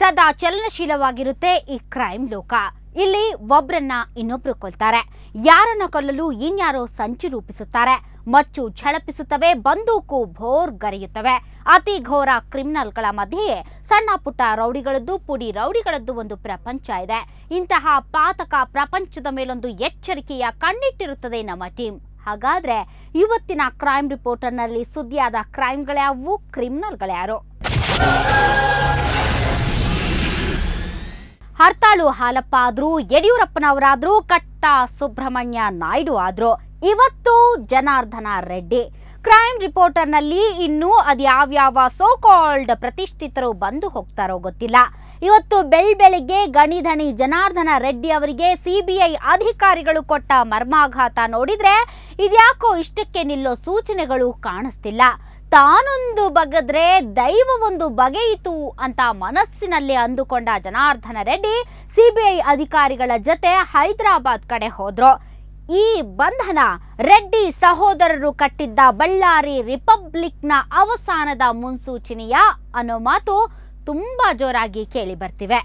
ಸದಾ ಚಲನಶೀಲವಾಗಿರುತ್ತೆ ಈ ಕ್ರೈಮ್ ಲೋಕ ಇಲ್ಲಿ ಒಬ್ರನ್ನ ಇನ್ನೊಬ್ರು ಕೊಲ್ತಾರೆ ಯಾರನ್ನ ಕೊಲ್ಲಲು ಇನ್ಯಾರೋ ಸಂಚು ರೂಪಿಸುತ್ತಾರೆ ಮಚ್ಚು ಛಳಪಿಸುತ್ತವೆ ಬಂದೂಕು ಭೋರ್ ಗರಿಯುತ್ತವೆ ಅತಿ ಘೋರ ಕ್ರಿಮಿನಲ್ಗಳ ಮಧ್ಯೆಯೇ ಸಣ್ಣ ಪುಟ್ಟ ರೌಡಿಗಳದ್ದು ಪುಡಿ ರೌಡಿಗಳದ್ದು ಒಂದು ಪ್ರಪಂಚ ಇದೆ ಇಂತಹ ಪಾತಕ ಪ್ರಪಂಚದ ಮೇಲೊಂದು ಎಚ್ಚರಿಕೆಯ ಕಣ್ಣಿಟ್ಟಿರುತ್ತದೆ ನಮ್ಮ ಟೀಮ್ ಹಾಗಾದ್ರೆ ಇವತ್ತಿನ ಕ್ರೈಮ್ ರಿಪೋರ್ಟರ್ನಲ್ಲಿ ಸುದ್ದಿಯಾದ ಕ್ರೈಮ್ಗಳ್ಯಾವು ಕ್ರಿಮಿನಲ್ಗಳ್ಯಾರು ಹರ್ತಾಳು ಹಾಲಪ್ಪ ಆದ್ರು ಯಡಿಯೂರಪ್ಪನವರಾದ್ರು ಕಟ್ಟ ಸುಬ್ರಹ್ಮಣ್ಯ ನಾಯ್ಡು ಆದ್ರು ಇವತ್ತು ಜನಾರ್ದನ ರೆಡ್ಡಿ ಕ್ರೈಮ್ ರಿಪೋರ್ಟರ್ನಲ್ಲಿ ಇನ್ನೂ ಅದ್ಯಾವ್ಯಾವ ಸೋ ಕಾಲ್ಡ್ ಪ್ರತಿಷ್ಠಿತರು ಬಂದು ಹೋಗ್ತಾರೋ ಗೊತ್ತಿಲ್ಲ ಇವತ್ತು ಬೆಳ್ ಬೆಳಿಗ್ಗೆ ಗಣಿಧಣಿ ಜನಾರ್ದನ ರೆಡ್ಡಿ ಅವರಿಗೆ ಸಿಬಿಐ ಅಧಿಕಾರಿಗಳು ಕೊಟ್ಟ ಮರ್ಮಾಘಾತ ನೋಡಿದ್ರೆ ಇದ್ಯಾಕೋ ಇಷ್ಟಕ್ಕೆ ನಿಲ್ಲೋ ಸೂಚನೆಗಳು ಕಾಣಿಸ್ತಿಲ್ಲ ತಾನೊಂದು ಬಗದ್ರೆ ದೈವವೊಂದು ಬಗೆಯಿತು ಅಂತ ಮನಸ್ಸಿನಲ್ಲಿ ಅಂದುಕೊಂಡ ಜನಾರ್ದನ ರೆಡ್ಡಿ ಸಿಬಿಐ ಅಧಿಕಾರಿಗಳ ಜೊತೆ ಹೈದರಾಬಾದ್ ಕಡೆ ಹೋದ್ರು ಈ ಬಂಧನ ರೆಡ್ಡಿ ಸಹೋದರರು ಕಟ್ಟಿದ್ದ ಬಳ್ಳಾರಿ ರಿಪಬ್ಲಿಕ್ನ ಅವಸಾನದ ಮುನ್ಸೂಚನೆಯ ಅನ್ನೋ ಮಾತು ತುಂಬಾ ಜೋರಾಗಿ ಕೇಳಿ ಬರ್ತಿವೆ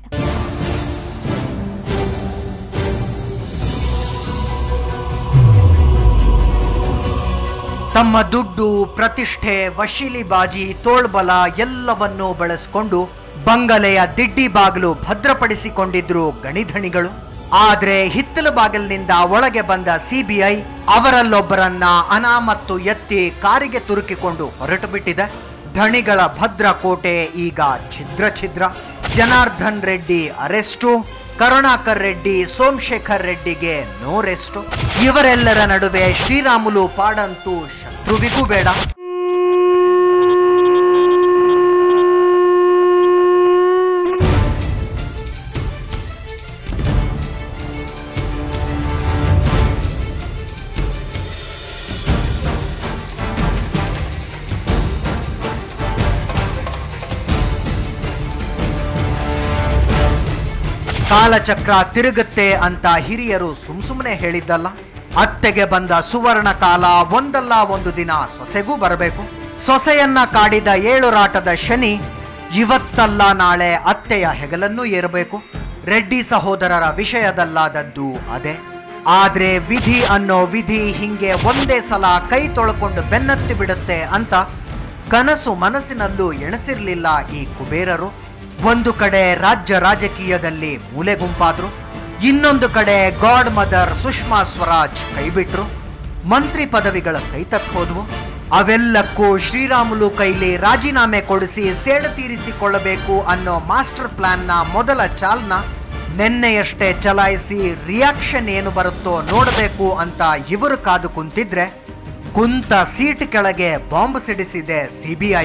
ತಮ್ಮ ದುಡ್ಡು ಪ್ರತಿಷ್ಠೆ ವಶೀಲಿಬಾಜಿ ತೋಳ್ಬಲ ಎಲ್ಲವನ್ನೂ ಬಳಸಿಕೊಂಡು ಬಂಗಲೆಯ ದಿಡ್ಡಿ ಬಾಗಿಲು ಭದ್ರಪಡಿಸಿಕೊಂಡಿದ್ರು ಗಣಿಧಣಿಗಳು ಆದ್ರೆ ಹಿತ್ತಲ ಬಾಗಿಲಿನಿಂದ ಒಳಗೆ ಬಂದ ಸಿಬಿಐ ಅವರಲ್ಲೊಬ್ಬರನ್ನ ಅನಾಮತ್ತು ಎತ್ತಿ ಕಾರಿಗೆ ತುರುಕಿಕೊಂಡು ಹೊರಟು ಬಿಟ್ಟಿದೆ ಧಣಿಗಳ ಭದ್ರ ಕೋಟೆ ಈಗ ಛಿದ್ರ ಛಿದ್ರ ಜನಾರ್ದನ್ ರೆಡ್ಡಿ ಅರೆಸ್ಟು ಕರುಣಾಕರ್ ರೆಡ್ಡಿ ಸೋಮಶೇಖರ್ ರೆಡ್ಡಿಗೆ ನೋ ರೆಸ್ಟು ಇವರೆಲ್ಲರ ನಡುವೆ ಶ್ರೀರಾಮುಲು ಪಾಡಂತೂ ಶತ್ರುವಿಗೂ ಬೇಡ ಕಾಲಚಕ್ರ ತಿರುಗುತ್ತೆ ಅಂತ ಹಿರಿಯರು ಸುಮ್ ಸುಮ್ಮನೆ ಹೇಳಿದ್ದಲ್ಲ ಅತ್ತೆಗೆ ಬಂದ ಸುವರ್ಣ ಕಾಲ ಒಂದಲ್ಲ ಒಂದು ದಿನ ಸೊಸೆಗೂ ಬರಬೇಕು ಸೊಸೆಯನ್ನ ಕಾಡಿದ ಏಳು ರಾಟದ ಶನಿ ಇವತ್ತಲ್ಲ ನಾಳೆ ಅತ್ತೆಯ ಹೆಗಲನ್ನೂ ಏರಬೇಕು ರೆಡ್ಡಿ ಸಹೋದರರ ವಿಷಯದಲ್ಲಾದದ್ದು ಅದೇ ಆದ್ರೆ ವಿಧಿ ಅನ್ನೋ ವಿಧಿ ಹಿಂಗೆ ಒಂದೇ ಸಲ ಕೈ ತೊಳ್ಕೊಂಡು ಬೆನ್ನತ್ತಿ ಬಿಡುತ್ತೆ ಅಂತ ಕನಸು ಮನಸ್ಸಿನಲ್ಲೂ ಎಣಸಿರ್ಲಿಲ್ಲ ಈ ಕುಬೇರರು ಒಂದು ಕಡೆ ರಾಜ್ಯ ರಾಜಕೀಯದಲ್ಲಿ ಮೂಲೆ ಗುಂಪಾದ್ರು ಇನ್ನೊಂದು ಕಡೆ ಗಾಡ್ ಮದರ್ ಸುಷ್ಮಾ ಸ್ವರಾಜ್ ಕೈಬಿಟ್ರು ಮಂತ್ರಿ ಪದವಿಗಳ ಕೈತಕ್ ಹೋದ್ವು ಅವೆಲ್ಲಕ್ಕೂ ಶ್ರೀರಾಮುಲು ಕೈಲಿ ರಾಜೀನಾಮೆ ಕೊಡಿಸಿ ಸೇಡು ತೀರಿಸಿಕೊಳ್ಳಬೇಕು ಅನ್ನೋ ಮಾಸ್ಟರ್ ಪ್ಲಾನ್ನ ಮೊದಲ ಚಾಲ್ನ ನಿನ್ನೆಯಷ್ಟೇ ಚಲಾಯಿಸಿ ರಿಯಾಕ್ಷನ್ ಏನು ಬರುತ್ತೋ ನೋಡಬೇಕು ಅಂತ ಇವರು ಕಾದು ಕುಂತಿದ್ರೆ ಕುಂತ ಸೀಟ್ ಕೆಳಗೆ ಬಾಂಬ್ ಸಿಡಿಸಿದೆ CBI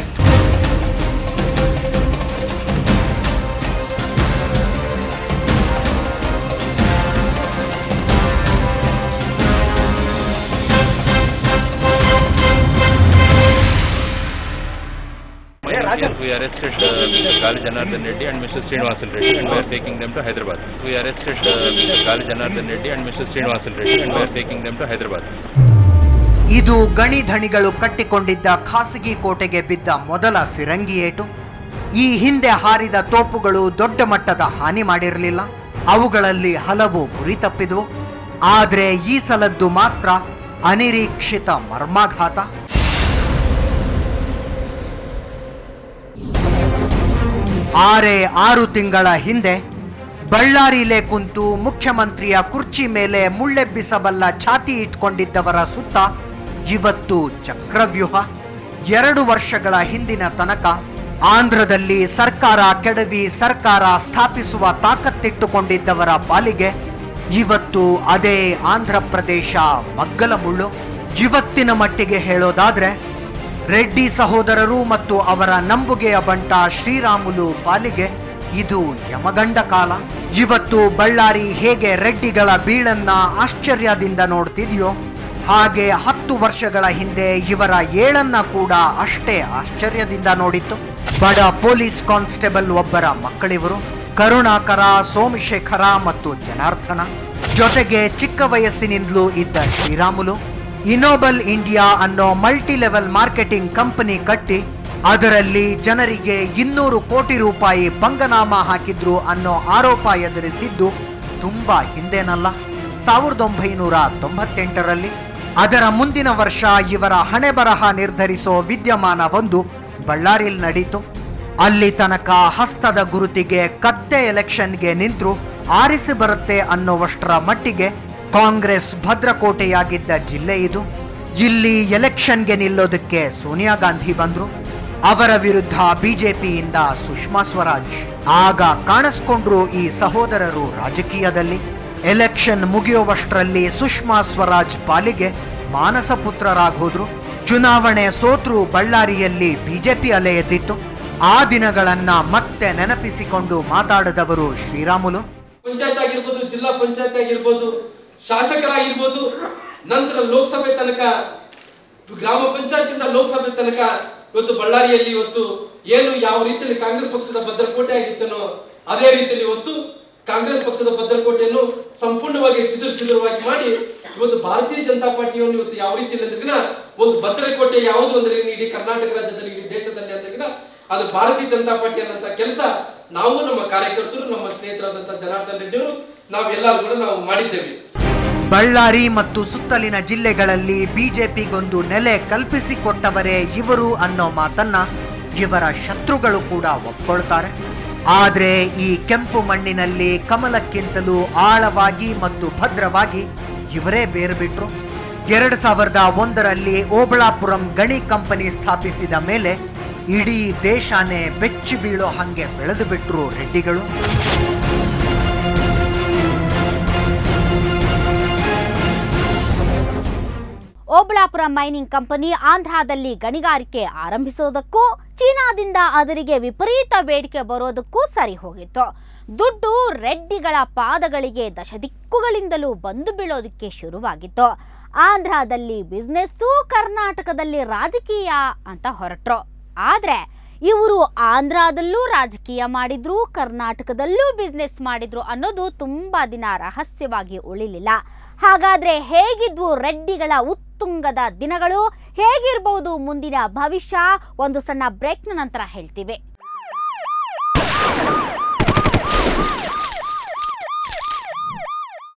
Yes, we arrested uh, Mr. Kali Janardhan Reddy and Mr. Srinivasan Reddy and we are taking them to Hyderabad. We arrested uh, Mr. Kali Janardhan Reddy and Mr. Srinivasan Reddy and we are taking them to Hyderabad. ಇದು ಗಣಿಧಣಿಗಳು ಕಟ್ಟಿಕೊಂಡಿದ್ದ ಖಾಸಗಿ ಕೋಟೆಗೆ ಬಿದ್ದ ಮೊದಲ ಫಿರಂಗಿ ಏಟು ಈ ಹಿಂದೆ ಹಾರಿದ ತೋಪುಗಳು ದೊಡ್ಡ ಮಟ್ಟದ ಹಾನಿ ಮಾಡಿರಲಿಲ್ಲ ಅವುಗಳಲ್ಲಿ ಹಲವು ಗುರಿ ತಪ್ಪಿದ್ವು ಆದ್ರೆ ಈ ಸಲದ್ದು ಮಾತ್ರ ಅನಿರೀಕ್ಷಿತ ಮರ್ಮಾಘಾತ ಆರೇ ಆರು ತಿಂಗಳ ಹಿಂದೆ ಬಳ್ಳಾರಿಲೇ ಕುಂತು ಮುಖ್ಯಮಂತ್ರಿಯ ಕುರ್ಚಿ ಮೇಲೆ ಮುಳ್ಳೆಬ್ಬಿಸಬಲ್ಲ ಛಾತಿ ಇಟ್ಕೊಂಡಿದ್ದವರ ಸುತ್ತ ಇವತ್ತು ಚಕ್ರವ್ಯೂಹ ಎರಡು ವರ್ಷಗಳ ಹಿಂದಿನ ತನಕ ಆಂಧ್ರದಲ್ಲಿ ಸರ್ಕಾರ ಕೆಡವಿ ಸರ್ಕಾರ ಸ್ಥಾಪಿಸುವ ತಾಕತ್ತಿಟ್ಟುಕೊಂಡಿದ್ದವರ ಪಾಲಿಗೆ ಇವತ್ತು ಅದೇ ಆಂಧ್ರ ಪ್ರದೇಶ ಮಗ್ಗಲ ಮುಳ್ಳು ಇವತ್ತಿನ ಮಟ್ಟಿಗೆ ಹೇಳೋದಾದ್ರೆ ರೆಡ್ಡಿ ಸಹೋದರರು ಮತ್ತು ಅವರ ನಂಬುಗೆಯ ಬಂಟ ಶ್ರೀರಾಮುಲು ಪಾಲಿಗೆ ಇದು ಯಮಗಂಡ ಕಾಲ ಇವತ್ತು ಬಳ್ಳಾರಿ ಹೇಗೆ ರೆಡ್ಡಿಗಳ ಬೀಳನ್ನ ಆಶ್ಚರ್ಯದಿಂದ ನೋಡ್ತಿದ್ಯೋ ಹಾಗೆ ಹತ್ತು ವರ್ಷಗಳ ಹಿಂದೆ ಇವರ ಏಳನ್ನ ಕೂಡ ಅಷ್ಟೇ ಆಶ್ಚರ್ಯದಿಂದ ನೋಡಿತ್ತು ಬಡ ಪೊಲೀಸ್ ಕಾನ್ಸ್ಟೇಬಲ್ ಒಬ್ಬರ ಮಕ್ಕಳಿವರು ಕರುಣಾಕರ ಸೋಮಶೇಖರ ಮತ್ತು ಜನಾರ್ದನ ಜೊತೆಗೆ ಚಿಕ್ಕ ವಯಸ್ಸಿನಿಂದಲೂ ಇದ್ದ ಶ್ರೀರಾಮುಲು ಇನೋಬಲ್ ಇಂಡಿಯಾ ಅನ್ನೋ ಮಲ್ಟಿ ಲೆವೆಲ್ ಮಾರ್ಕೆಟಿಂಗ್ ಕಂಪನಿ ಕಟ್ಟಿ ಅದರಲ್ಲಿ ಜನರಿಗೆ ಇನ್ನೂರು ಕೋಟಿ ರೂಪಾಯಿ ಬಂಗನಾಮ ಹಾಕಿದ್ರು ಅನ್ನೋ ಆರೋಪ ಎದುರಿಸಿದ್ದು ತುಂಬಾ ಹಿಂದೆನಲ್ಲ ಸಾವಿರದ ಒಂಬೈನೂರ ತೊಂಬತ್ತೆಂಟರಲ್ಲಿ ಅದರ ಮುಂದಿನ ವರ್ಷ ಇವರ ಹಣೆ ಬರಹ ನಿರ್ಧರಿಸೋ ವಿದ್ಯಮಾನವೊಂದು ಬಳ್ಳಾರಿಲ್ ನಡೀತು ಅಲ್ಲಿ ತನಕ ಹಸ್ತದ ಗುರುತಿಗೆ ಕತ್ತೆ ಎಲೆಕ್ಷನ್ಗೆ ನಿಂತ್ರು ಆರಿಸಿ ಬರುತ್ತೆ ಅನ್ನೋವಷ್ಟರ ಮಟ್ಟಿಗೆ ಕಾಂಗ್ರೆಸ್ ಭದ್ರಕೋಟೆಯಾಗಿದ್ದ ಜಿಲ್ಲೆ ಇದು ಇಲ್ಲಿ ಎಲೆಕ್ಷನ್ಗೆ ನಿಲ್ಲೋದಕ್ಕೆ ಸೋನಿಯಾ ಗಾಂಧಿ ಬಂದ್ರು ಅವರ ವಿರುದ್ಧ ಬಿಜೆಪಿಯಿಂದ ಸುಷ್ಮಾ ಸ್ವರಾಜ್ ಆಗ ಕಾಣಿಸ್ಕೊಂಡ್ರು ಈ ಸಹೋದರರು ರಾಜಕೀಯದಲ್ಲಿ ಎಲೆಕ್ಷನ್ ಮುಗಿಯುವಷ್ಟರಲ್ಲಿ ಸುಷ್ಮಾ ಸ್ವರಾಜ್ ಪಾಲಿಗೆ ಮಾನಸ ಪುತ್ರರಾಗೋದ್ರು ಚುನಾವಣೆ ಸೋತ್ರು ಬಳ್ಳಾರಿಯಲ್ಲಿ ಬಿಜೆಪಿ ಅಲೆ ಎದ್ದಿತ್ತು ಆ ದಿನಗಳನ್ನ ಮತ್ತೆ ನೆನಪಿಸಿಕೊಂಡು ಮಾತಾಡಿದವರು ಶ್ರೀರಾಮುಲು ಪಂಚಾಯತ್ ಆಗಿರ್ಬೋದು ಜಿಲ್ಲಾ ಪಂಚಾಯತ್ ಆಗಿರ್ಬೋದು ಶಾಸಕರಾಗಿರ್ಬೋದು ನಂತರ ಲೋಕಸಭೆ ತನಕ ಗ್ರಾಮ ಪಂಚಾಯತಿಂದ ಲೋಕಸಭೆ ತನಕ ಇವತ್ತು ಬಳ್ಳಾರಿಯಲ್ಲಿ ಇವತ್ತು ಏನು ಯಾವ ರೀತಿಯಲ್ಲಿ ಕಾಂಗ್ರೆಸ್ ಪಕ್ಷದ ಭದ್ರಕೋಟೆ ಆಗಿತ್ತನೋ ಅದೇ ರೀತಿಯಲ್ಲಿ ಇವತ್ತು ಕಾಂಗ್ರೆಸ್ ಪಕ್ಷದ ಭದ್ರಕೋಟೆಯನ್ನು ಸಂಪೂರ್ಣವಾಗಿ ಚಿದುರು ಚಿದುರವಾಗಿ ಮಾಡಿ ಇವತ್ತು ಭಾರತೀಯ ಜನತಾ ಪಾರ್ಟಿಯನ್ನು ಇವತ್ತು ಯಾವ ರೀತಿಯಲ್ಲಿ ಅಂದ್ರಿಗಿನ ಒಂದು ಭದ್ರಕೋಟೆ ಯಾವುದು ಅಂದ್ರೆ ಇಡೀ ಕರ್ನಾಟಕ ರಾಜ್ಯದಲ್ಲಿ ಇಡೀ ದೇಶದಲ್ಲಿ ಅಂದ್ರಿಗಿನ ಅದು ಭಾರತೀಯ ಜನತಾ ಪಾರ್ಟಿ ಅನ್ನಂತ ಕೆಲಸ ನಾವು ನಮ್ಮ ಕಾರ್ಯಕರ್ತರು ನಮ್ಮ ಸ್ನೇಹಿತರಾದಂತಹ ಜನಾರ್ದನ್ ರೆಡ್ಡಿಯವರು ನಾವೆಲ್ಲರೂ ಕೂಡ ನಾವು ಮಾಡಿದ್ದೇವೆ ಬಳ್ಳಾರಿ ಮತ್ತು ಸುತ್ತಲಿನ ಜಿಲ್ಲೆಗಳಲ್ಲಿ ಬಿಜೆಪಿಗೊಂದು ನೆಲೆ ಕಲ್ಪಿಸಿಕೊಟ್ಟವರೇ ಇವರು ಅನ್ನೋ ಮಾತನ್ನ ಇವರ ಶತ್ರುಗಳು ಕೂಡ ಒಪ್ಕೊಳ್ತಾರೆ ಆದ್ರೆ ಈ ಕೆಂಪು ಮಣ್ಣಿನಲ್ಲಿ ಕಮಲಕ್ಕಿಂತಲೂ ಆಳವಾಗಿ ಮತ್ತು ಭದ್ರವಾಗಿ ಇವರೇ ಬೇರ್ಬಿಟ್ರು ಎರಡ್ ಸಾವಿರದ ಒಂದರಲ್ಲಿ ಓಬಳಾಪುರಂ ಗಣಿ ಕಂಪನಿ ಸ್ಥಾಪಿಸಿದ ಮೇಲೆ ಇಡೀ ದೇಶನೇ ಬೆಚ್ಚಿ ಬೀಳೋ ಹಂಗೆ ಬೆಳೆದು ಬಿಟ್ರು ರೆಡ್ಡಿಗಳು ಓಬಳಾಪುರ ಮೈನಿಂಗ್ ಕಂಪನಿ ಆಂಧ್ರದಲ್ಲಿ ಗಣಿಗಾರಿಕೆ ಆರಂಭಿಸೋದಕ್ಕೂ ಚೀನಾದಿಂದ ಅದರಿಗೆ ವಿಪರೀತ ಬೇಡಿಕೆ ಬರೋದಕ್ಕೂ ಸರಿ ಹೋಗಿತ್ತು ದುಡ್ಡು ರೆಡ್ಡಿಗಳ ಪಾದಗಳಿಗೆ ದಶದಿಕ್ಕುಗಳಿಂದಲೂ ಬಂದು ಬೀಳೋದಕ್ಕೆ ಶುರುವಾಗಿತ್ತು ಆಂಧ್ರದಲ್ಲಿ ಬಿಸ್ನೆಸ್ಸು ಕರ್ನಾಟಕದಲ್ಲಿ ರಾಜಕೀಯ ಅಂತ ಹೊರಟ್ರು ಆದ್ರೆ ಇವರು ಆಂಧ್ರದಲ್ಲೂ ರಾಜಕೀಯ ಮಾಡಿದ್ರು ಕರ್ನಾಟಕದಲ್ಲೂ ಬಿಸ್ನೆಸ್ ಮಾಡಿದ್ರು ಅನ್ನೋದು ತುಂಬಾ ದಿನ ರಹಸ್ಯವಾಗಿ ಉಳಿಲಿಲ್ಲ ಹಾಗಾದ್ರೆ ಹೇಗಿದ್ವು ರೆಡ್ಡಿಗಳ ಉತ್ತುಂಗದ ದಿನಗಳು ಹೇಗಿರ್ಬಹುದು ಮುಂದಿನ ಭವಿಷ್ಯ ಒಂದು ಸಣ್ಣ ಬ್ರೇಕ್ನ ನಂತರ ಹೇಳ್ತೀವಿ